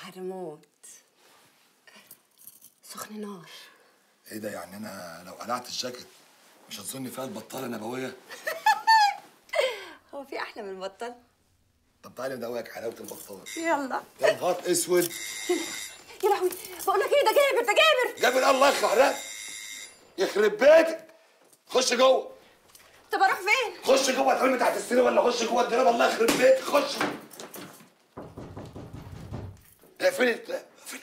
حرموت سخن نار ايه ده يعني انا لو قلعت الجاكيت مش هتظني فيها البطاله نبويه هو في احلى من البطل طب تعالي ندوقك حلاوه البطاله يلا يا نهار اسود يا لهوي بقول لك ايه ده جابر ده جابر جابر الله يخلع ده يخرب بيتك خش جوه طب اروح فين خش جوه تقولي تحت السرير ولا خش جوه الدولاب الله يخرب بيتك خش اقفلي لا، اقفلي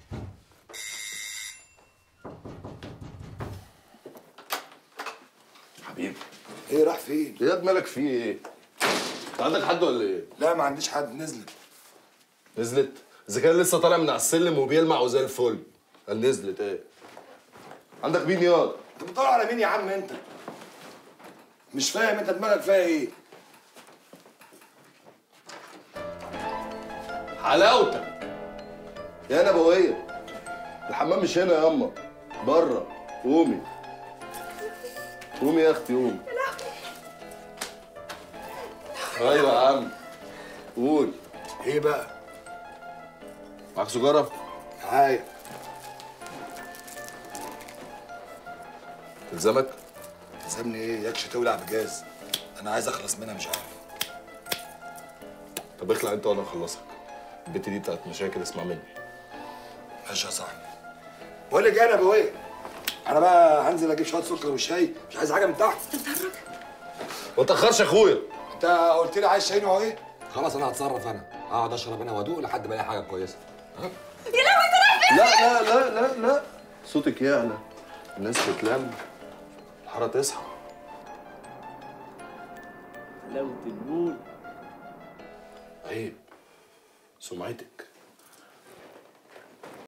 حبيبي ايه راح فين؟ ايه ياد مالك فيه ايه؟ انت عندك حد ولا ايه؟ لا ما عنديش حد نزلت نزلت؟ اذا كان لسه طالع من على السلم وبيلمع وزي الفل قال نزلت ايه؟ عندك مين ياض؟ انت بتدور على مين يا عم انت؟ مش فاهم انت دماغك فيها ايه؟ حلاوتك يا نبوية الحمام مش هنا يا اما بره قومي قومي يا اختي قومي ايوه يا عم قول ايه بقى؟ معاك سجارة؟ معايا تلزمك؟ تلزمني ايه؟ يكش تولع بجاز انا عايز اخلص منها مش عارف طب اخلع انت وانا اخلصك البت دي بتاعت مشاكل اسمع مني ماشي يا صاحبي بقول لك ايه يا نبويه انا بقى هنزل اجيب شويه سكر وشاي مش عايز حاجه من تحت ما تاخرش يا اخويا انت قلت لي عايز شاي نوع ايه؟ خلاص انا هتصرف انا اقعد اشرب انا وادوق لحد ما الاقي حاجه كويسه يا لهوي انت رايح فين لا لا لا لا لا صوتك يعلى الناس تتلم الحاره تصحى حلاوة المول عيب سمعتك